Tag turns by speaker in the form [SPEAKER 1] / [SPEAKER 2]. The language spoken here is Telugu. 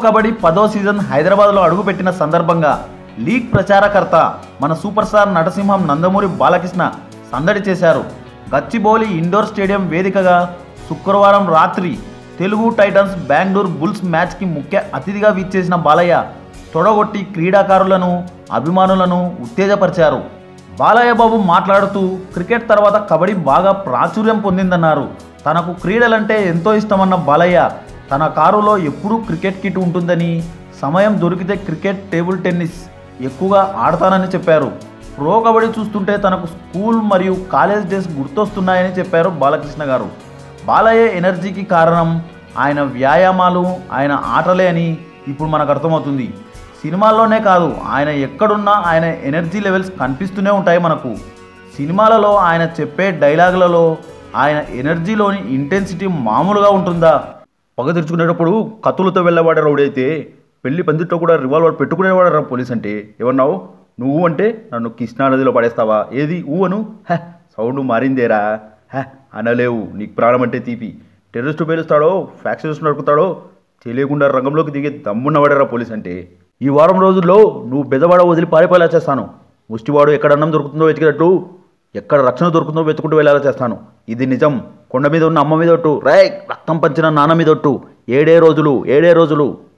[SPEAKER 1] కబడ్డీ పదో సీజన్ హైదరాబాద్లో అడుగుపెట్టిన సందర్భంగా లీగ్ ప్రచారకర్త మన సూపర్ స్టార్ నటసింహం నందమూరి బాలకృష్ణ సందడి చేశారు గచ్చిబౌలి ఇండోర్ స్టేడియం వేదికగా శుక్రవారం రాత్రి తెలుగు టైటన్స్ బెంగళూరు బుల్స్ మ్యాచ్కి ముఖ్య అతిథిగా విచ్చేసిన బాలయ్య తొడగొట్టి క్రీడాకారులను అభిమానులను ఉత్తేజపరిచారు బాలయ్య బాబు మాట్లాడుతూ క్రికెట్ తర్వాత కబడ్డీ బాగా ప్రాచుర్యం పొందిందన్నారు తనకు క్రీడలంటే ఎంతో ఇష్టమన్న బాలయ్య తన కారులో ఎప్పుడూ క్రికెట్ కిట్ ఉంటుందని సమయం దొరికితే క్రికెట్ టేబుల్ టెన్నిస్ ఎక్కువగా ఆడతానని చెప్పారు ప్రో కబడ్డీ చూస్తుంటే తనకు స్కూల్ మరియు కాలేజ్ డేస్ గుర్తొస్తున్నాయని చెప్పారు బాలకృష్ణ గారు బాలయ్య ఎనర్జీకి కారణం ఆయన వ్యాయామాలు ఆయన ఆటలే అని ఇప్పుడు మనకు అర్థమవుతుంది సినిమాల్లోనే కాదు ఆయన ఎక్కడున్నా ఆయన ఎనర్జీ లెవెల్స్ కనిపిస్తూనే ఉంటాయి మనకు సినిమాలలో ఆయన చెప్పే డైలాగులలో ఆయన ఎనర్జీలోని ఇంటెన్సిటీ మామూలుగా ఉంటుందా పగ తెరుచుకునేటప్పుడు కత్తులతో వెళ్ళేవాడు రౌడైతే పెళ్లి పందిట్లో కూడా రివాల్వర్ పెట్టుకునేవాడు రా పోలీస్ అంటే ఏమన్నావు నువ్వు అంటే నన్ను కృష్ణానదిలో పడేస్తావా ఏది ఊ అను హ సౌండ్ మారిందేరా హ అనలేవు నీకు ప్రాణం అంటే తీపి టెర్రరిస్టు పేలుస్తాడో ఫ్యాక్షన్స్ నడుపుతాడో తెలియకుండా రంగంలోకి దిగే దమ్మున్నవాడరా పోలీస్ అంటే ఈ వారం రోజుల్లో నువ్వు బెదవాడ వదిలి పారిపోయేలా చేస్తాను ముష్టివాడు ఎక్కడ అన్నం దొరుకుతుందో వెతికినట్టు ఎక్కడ రక్షణ దొరుకుతుందో వెతుకుంటూ వెళ్ళేలా చేస్తాను ఇది నిజం కొండ మీద ఉన్న అమ్మ మీద ఒట్టు రే రక్తం పంచిన నాన్న మీద ఒట్టు ఏడే రోజులు ఏడే రోజులు